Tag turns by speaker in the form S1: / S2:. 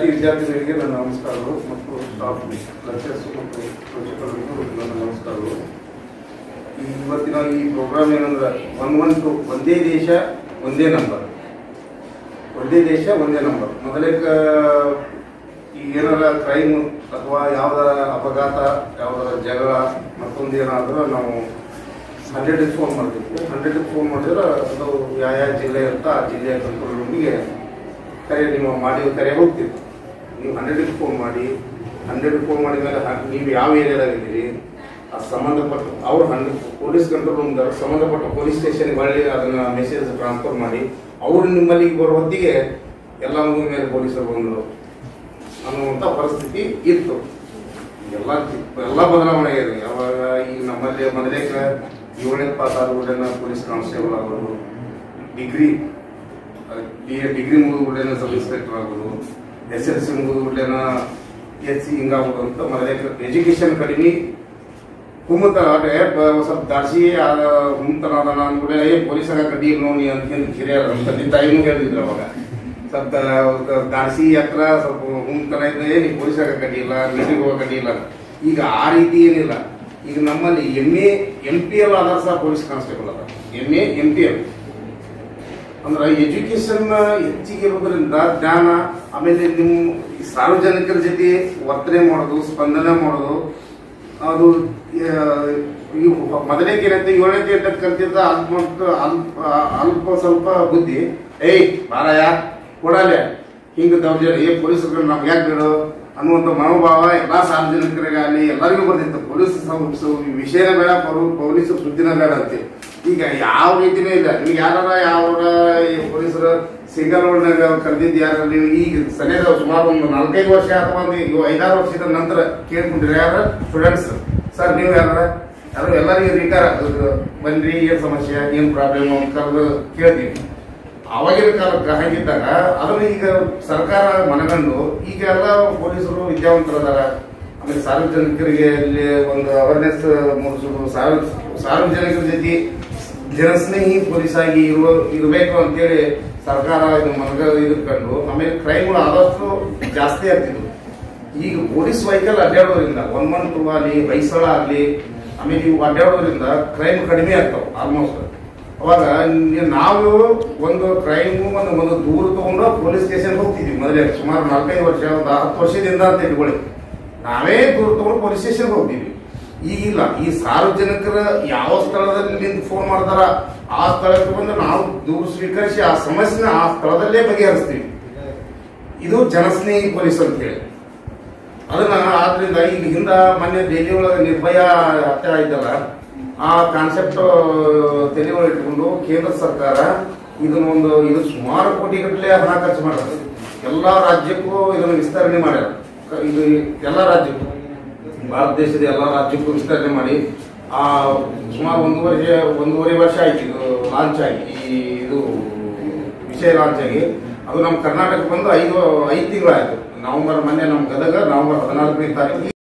S1: ವಿದ್ಯಾರ್ಥಿಗಳಿಗೆ ನನ್ನ ನಮಸ್ಕಾರಗಳು ಮತ್ತು ಸ್ಟಾಫ್ ಲೆಕ್ಚರ್ಸ್ ಮತ್ತು ಶಿಕ್ಷಕರಿಗೂ ನನ್ನ ನಮಸ್ಕಾರಗಳು ಈ ಇವತ್ತಿನ ಈ ಪ್ರೋಗ್ರಾಮ್ ಏನಂದ್ರೆ ಒನ್ ಒನ್ ಟು ಒಂದೇ ದೇಶ ಒಂದೇ ನಂಬರ್ ಒಂದೇ ದೇಶ ಒಂದೇ ನಂಬರ್ ಮೊದಲೇ ಈಗ ಏನಾರ ಕ್ರೈಮ್ ಅಥವಾ ಯಾವ್ದಾರ ಅಪಘಾತ ಯಾವ್ದಾರ ಜಗಳ ಮತ್ತೊಂದು ಏನಾದ್ರೆ ನಾವು ಹಂಡ್ರೆಡ್ ಫೋನ್ ಮಾಡ್ತೀವಿ ಹಂಡ್ರೆಡ್ ಫೋನ್ ಮಾಡಿದ್ರೆ ಅದು ಯಾವ ಯಾವ ಜಿಲ್ಲೆ ಅಂತ ಆ ಜಿಲ್ಲೆಯ ಕಂಟ್ರೋಲ್ ರೂಮಿಗೆ ಕರೆ ನೀವು ಮಾಡಿ ಕರೆ ಹೋಗ್ತೀವಿ ನೀವು ಹಂಡ್ರೆಡ್ ಫೋನ್ ಮಾಡಿ ಹಂಡ್ರೆಡ್ ಫೋನ್ ಮಾಡಿದ ಮೇಲೆ ಹ- ನೀವು ಯಾವ ಏರಿಯಾದಾಗ ಇದ್ದೀರಿ ಆ ಸಂಬಂಧಪಟ್ಟ ಅವ್ರು ಹಂಡ್ರೆಡ್ ಪೊಲೀಸ್ ಕಂಟ್ರೋಲ್ ರೂಮ್ ಸಂಬಂಧಪಟ್ಟ ಪೊಲೀಸ್ ಸ್ಟೇಷನ್ಗೆ ಹೊಳ್ಳಿ ಅದನ್ನ ಮೆಸೇಜ್ ಟ್ರಾನ್ಸ್ಫರ್ ಮಾಡಿ ಅವರು ನಿಮ್ಮಲ್ಲಿ ಬರೋ ಹೊತ್ತಿಗೆ ಎಲ್ಲ ಮುಗಿದ ಮೇಲೆ ಪೊಲೀಸರು ಬಂದರು ಅನ್ನುವಂಥ ಪರಿಸ್ಥಿತಿ ಇತ್ತು ಎಲ್ಲ ಎಲ್ಲ ಬದಲಾವಣೆ ಇದೆ ಯಾವಾಗ ಈಗ ನಮ್ಮಲ್ಲಿ ಮೊದಲೇ ಏಳನೇ ಪಾಸ್ ಆದ ಕೂಡಲೇ ಪೊಲೀಸ್ ಕಾನ್ಸ್ಟೇಬಲ್ ಆಗೋದು ಡಿಗ್ರಿ ಬಿ ಎ ಡಿಗ್ರಿ ಮುಗಿದ ಕೂಡಲೇ ಸಬ್ ಇನ್ಸ್ಪೆಕ್ಟರ್ ಆಗೋದು ಎಸ್ ಎಲ್ ಸಿ ಮುಗಿದ ಕೂಡಲೇ ಎಚ್ ಸಿ ಹಿಂಗಾಗೋದು ಅಂತ ಮೊದಲೇ ಎಜುಕೇಶನ್ ಕಡಿಮೆ ಕುಮ್ಮತ ಅದೇ ಬ- ಸ್ವಲ್ಪ ದಾಸಿ ಆದ ಹುಮ್ತನ ಅದಾನ ಅಂದ್ಬಿಟ್ಟೆ ಏ ಪೊಲೀಸಾಗ ಕಡ್ಡಿ ಇಲ್ಲ ನೋಡಿ ಅಂತ ಹಿರಿಯರು ನಮ್ಮ ತಂದೆ ತಾಯಿನೂ ಹೇಳಿದ್ರು ಅವಾಗ ಸ್ವಲ್ಪ ದಾಸಿ ಹತ್ರ ಸ್ವಲ್ಪ ಹುಮ್ತನ ಇದ್ದ ಏ ನೀ ಪೊಲೀಸಾಗ ಕಡ್ಡಿ ಇಲ್ಲ ಮೀಟಿಂಗ್ ಹೋಗೋ ಕಡ್ಡಿ ಇಲ್ಲ ಈಗ ಆ ರೀತಿ ಏನಿಲ್ಲ ಈಗ ನಮ್ಮಲ್ಲಿ M A M P L ಆಧಾರ ಸಹ ಪೊಲೀಸ್ ಕಾನ್ಸ್ಟೇಬಲ್ ಅದ M A M P L ಅಂದ್ರೆ ಎಜುಕೇಶನ್ ಹೆಚ್ಚಿಗೆ ಇರೋದ್ರಿಂದ ಜ್ಞಾನ ಆಮೇಲೆ ನಿಮ್ಮ ಈ ಸಾರ್ವಜನಿಕರ ಜೊತೆ ವರ್ತನೆ ಮಾಡೋದು ಸ್ಪಂದನೆ ಮಾಡೋದು ಅದು ಆ, ಈ ಮೊದಲೇ ಏನಂತೆ ಏಳನೇ ಎಂಟಕ್ಕೆ ಕಲ್ತಿದ್ದ ಅಲ್ಪ ಅಲ್ಪ ಅಲ್ಪ ಸ್ವಲ್ಪ ಬುದ್ಧಿ ಏಯ್ ಬಾರಯ್ಯ ಕೊಡಲೆ ಹಿಂಗ ದೌರ್ಜನ್ಯ ಏ ಪೊಲೀಸರು ನಮ್ಗೆ ಯಾಕೆ ಬಿಡು ಅನ್ನುವಂಥ ಮನೋಭಾವ ಎಲ್ಲಾ ಸಾರ್ವಜನಿಕರಿಗಾಗಲಿ ಎಲ್ಲರಿಗೂ ಬಂದಿತ್ತು ಪೊಲೀಸ್ ಸ- ಸ- ವಿಷಯನೇ ಬೇಡ ಪೊರು- ಪೊಲೀಸ್ ಸುದ್ದಿನೇ ಬೇಡ ಅಂತೆ ಈಗ ಯಾವ ರೀತಿನೂ ಇಲ್ಲ ನೀವು ಯಾರ ಯಾವ ಪೊಲೀಸರು ಸಿಂಗಲ್ ರೋಡ್ನಾಗ ಕರೆದಿದ್ದು ಯಾರು ನೀವು ಈಗ ಸರಿಯಾದ ಸುಮಾರು ಒಂದು ನಾಲ್ಕೈದು ವರ್ಷ ಅಥವಾ ಒಂದು ಇವು ಐದಾರು ವರ್ಷದ ನಂತರ ಕೇಳ್ಕೊಂಡ್ರಿ ಯಾರು ಸ್ಟೂಡೆಂಟ್ಸ್ ಸರ್ ನೀವು ಯಾರ ಯಾರು ಎಲ್ಲರಿಗೂ ರಿಟೈರ್ ಬನ್ರಿ ಏನ್ ಸಮಸ್ಯೆ ಏನ್ ಪ್ರಾಬ್ಲಮ್ ಅಂತ ಕರೆದು ಕೇಳ್ತೀವಿ ಅವಾಗಿನ ಕಾಲಕ್ಕೆ ಹಾಗಿದ್ದಾಗ ಅದನ್ನ ಈಗ ಸರ್ಕಾರ ಮನಗಂಡು ಈಗ ಎಲ್ಲ ಪೊಲೀಸರು ವಿದ್ಯಾವಂತರದಾರ ಆಮೇಲೆ ಸಾರ್ವಜನಿಕರಿಗೆ ಇಲ್ಲಿ ಒಂದು ಅವೇರ್ನೆಸ್ ಮೂಡಿಸೋದು ಸಾರ್ವ ಸಾರ್ವಜನಿಕರ ಜೊತೆ ಜನಸ್ನೇಹಿ ಪೊಲೀಸ್ ಆಗಿ ಇರುವ ಇರಬೇಕು ಅಂತೇಳಿ ಸರ್ಕಾರ ಇದು ಮನಗ ಇದ್ಕೊಂಡು ಆಮೇಲೆ ಕ್ರೈಮ್ಗಳು ಆದಷ್ಟು ಜಾಸ್ತಿ ಆಗ್ತಿದ್ವು ಈಗ ಪೊಲೀಸ್ ವೆಹಿಕಲ್ ಅಡ್ಡಾಡೋದ್ರಿಂದ ಒನ್ ಮಂತ್ ಆಗಲಿ ಹೊಯ್ಸಳ ಆಗಲಿ ಆಮೇಲೆ ಇವು ಅಡ್ಡಾಡೋದ್ರಿಂದ ಕ್ರೈಮ್ ಕಡಿಮೆ ಆಗ್ತಾವ ಆಲ್ಮೋಸ್ಟ್ ಅವಾಗ ನಿ- ನಾವು ಒಂದು ಕ್ರೈಮ್ ಒಂದು ಒಂದು ದೂರ ತಗೊಂಡು ಪೊಲೀಸ್ ಸ್ಟೇಷನ್ ಹೋಗ್ತಿದ್ವಿ ಮೊದಲೇ ಸುಮಾರು ನಾಲ್ಕೈದು ವರ್ಷ ಒಂದು ಹತ್ತು ವರ್ಷದಿಂದ ಅಂತ ಇಟ್ಕೊಳ್ಳಿ ನಾವೇ ದೂರ ತಗೊಂಡು ಪೊಲೀಸ್ ಸ್ಟೇಷನ್ ಹೋಗ್ತೀವಿ ಈಗಿಲ್ಲ ಈ ಸಾರ್ವಜನಿಕರ ಯಾವ ಸ್ಥಳದಲ್ಲಿ ನಿಂತು ಫೋನ್ ಮಾಡ್ತಾರ ಆ ಸ್ಥಳಕ್ಕೆ ಬಂದು ನಾವು ದೂರ ಸ್ವೀಕರಿಸಿ ಆ ಸಮಸ್ಯೆನ ಆ ಸ್ಥಳದಲ್ಲೇ ಬಗೆಹರಿಸ್ತೀವಿ ಇದು ಜನಸ್ನೇಹಿ ಪೊಲೀಸ್ ಅಂತ ಹೇಳಿ ಅದನ್ನ ಆದ್ರಿಂದ ಈಗ ಹಿಂದ ಮೊನ್ನೆ ದೆಹಲಿ ಒಳಗೆ ನಿರ್ಭಯ ಹತ್ಯೆ ಆಯ್ತಲ್ಲ ಆ ಕಾನ್ಸೆಪ್ಟ್ ತಲೆ ಒಳಗೆ ಇಟ್ಕೊಂಡು ಕೇಂದ್ರ ಸರ್ಕಾರ ಇದನ್ನ ಒಂದು ಇದು ಸುಮಾರು ಕೋಟಿ ಗಟ್ಟಲೆ ಹಣ ಖರ್ಚು ಮಾಡೋದು ಎಲ್ಲಾ ರಾಜ್ಯಕ್ಕೂ ಇದನ್ನು ವಿಸ್ತರಣೆ ಮಾಡ್ಯಾರ ಕ- ಇದು ಎಲ್ಲಾ ರಾಜ್ಯಕ್ಕೂ ಭಾರತ ದೇಶದ ಎಲ್ಲಾ ರಾಜ್ಯಕ್ಕೂ ವಿಸ್ತರಣೆ ಮಾಡಿ ಆ ಸುಮಾರು ಒಂದೂವರೆ ಒಂದೂವರೆ ವರ್ಷ ಆಯ್ತು ಇದು ಲಾಂಚ್ ಆಗಿ ಈ ಇದು ವಿಷಯ ಲಾಂಚ್ ಆಗಿ ಅದು ನಮ್ಮ ಕರ್ನಾಟಕ ಬಂದು ಐದು ಐದು ತಿಂಗಳಾಯ್ತು ನವೆಂಬರ್ ಮೊನ್ನೆ ನಮ್ಮ ಗದಗ ನವೆಂಬರ್ ಹದಿನಾಲ್ಕನೇ ತಾರೀಕು